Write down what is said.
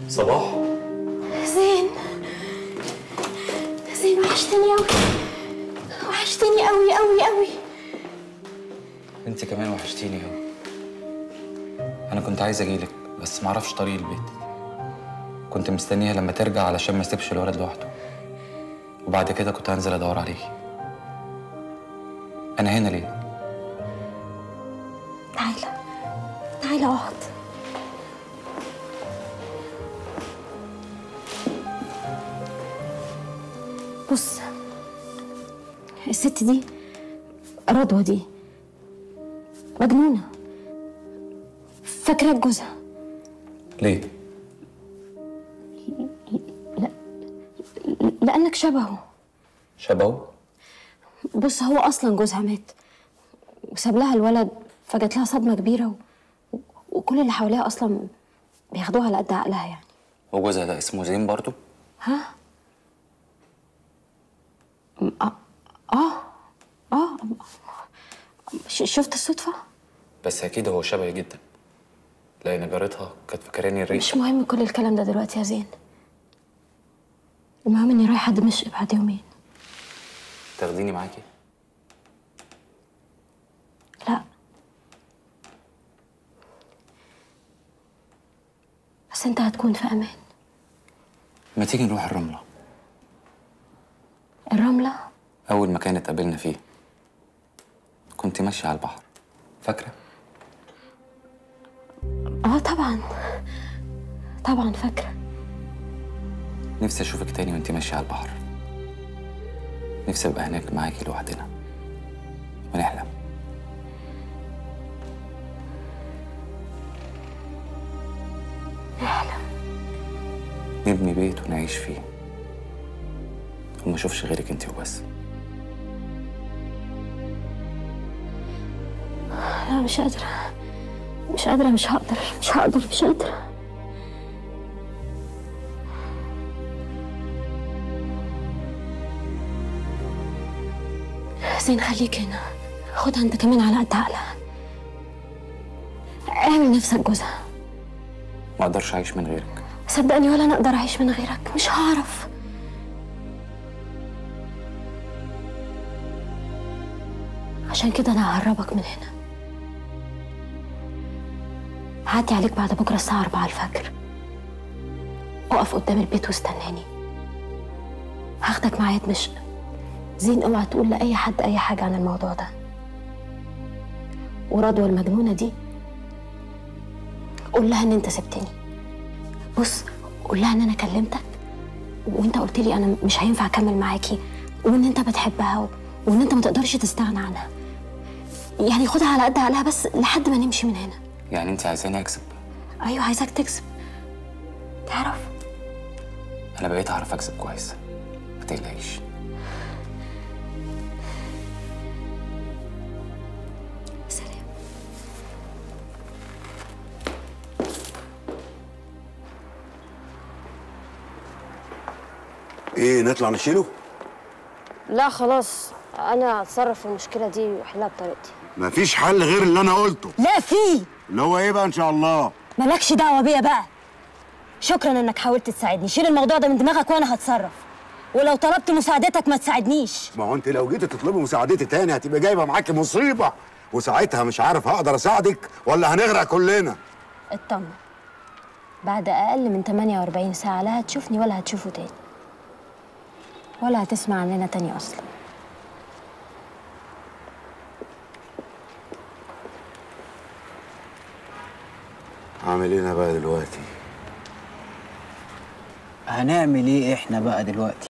صباح زين زين وحشتني قوي وحشتني قوي قوي قوي انت كمان وحشتيني قوي انا كنت عايز اجيلك بس معرفش طريق البيت كنت مستنيها لما ترجع علشان ما اسيبش الولد لوحده وبعد كده كنت هنزل ادور عليكي انا هنا ليه تعالى تعالى اقعد بص الست دي رضوى دي مجنونة فاكرة بجوزها ليه لأنك شبهه شبهه بص هو أصلا جوزها مات وساب لها الولد فجات لها صدمة كبيرة و... وكل اللي حواليها أصلا بياخدوها على قد عقلها يعني وجوزها ده اسمه زين برضو ها؟ م- اه اه اه ش- شفت الصدفة؟ بس اكيد هو شبهي جدا لان جارتها كانت فاكراني الريش مش مهم كل الكلام ده دلوقتي يا زين المهم اني رايحة دمشق بعد يومين تاخديني معاكي لا بس انت هتكون في امان ما تيجي نروح الرمله الرملة اول مكان اتقابلنا فيه كنت ماشيه على البحر فاكره اه طبعا طبعا فاكرة نفسي اشوفك تاني وانت ماشيه على البحر نفسي ابقى هناك معاكي لوحدنا ونحلم نحلم نبني بيت ونعيش فيه وما اشوفش غيرك انت وبس لا مش قادرة مش قادرة مش هقدر مش هقدر مش قادرة زين خليك هنا خدها انت كمان على قد عقلها اعمل نفسك جوزها ما اقدرش اعيش من غيرك صدقني ولا انا اقدر اعيش من غيرك مش هعرف عشان كده انا ههربك من هنا هعدي عليك بعد بكره الساعه 4 الفجر اقف قدام البيت واستناني هاخدك معايا دمشق زين اوعى تقول لاي حد اي حاجه عن الموضوع ده ورضوى المجنونه دي قول لها ان انت سبتني بص قول لها ان انا كلمتك وانت قلت لي انا مش هينفع اكمل معاكي وان انت بتحبها و... وان انت ما تقدرش تستغنى عنها يعني خدها على قد عقلها بس لحد ما نمشي من هنا يعني انت عايزاني اكسب ايوه عايزاك تكسب تعرف انا بقيت اعرف اكسب كويس ما تقلقيش سلام ايه نطلع نشيله؟ لا خلاص انا هتصرف في المشكله دي واحلها بطريقتي مفيش حل غير اللي انا قلته لا في اللي هو ايه بقى ان شاء الله مالكش دعوه بيا بقى شكرا انك حاولت تساعدني شيل الموضوع ده من دماغك وانا هتصرف ولو طلبت مساعدتك ما تساعدنيش ما هو انت لو جيتي تطلبي مساعدتي تاني هتبقى جايبه معاكي مصيبه وساعتها مش عارف هقدر اساعدك ولا هنغرق كلنا اطمن بعد اقل من 48 ساعه لا هتشوفني ولا هتشوفه تاني ولا هتسمع عننا تاني اصلا هعمل ايه انا بقى دلوقتي هنعمل ايه احنا بقى دلوقتي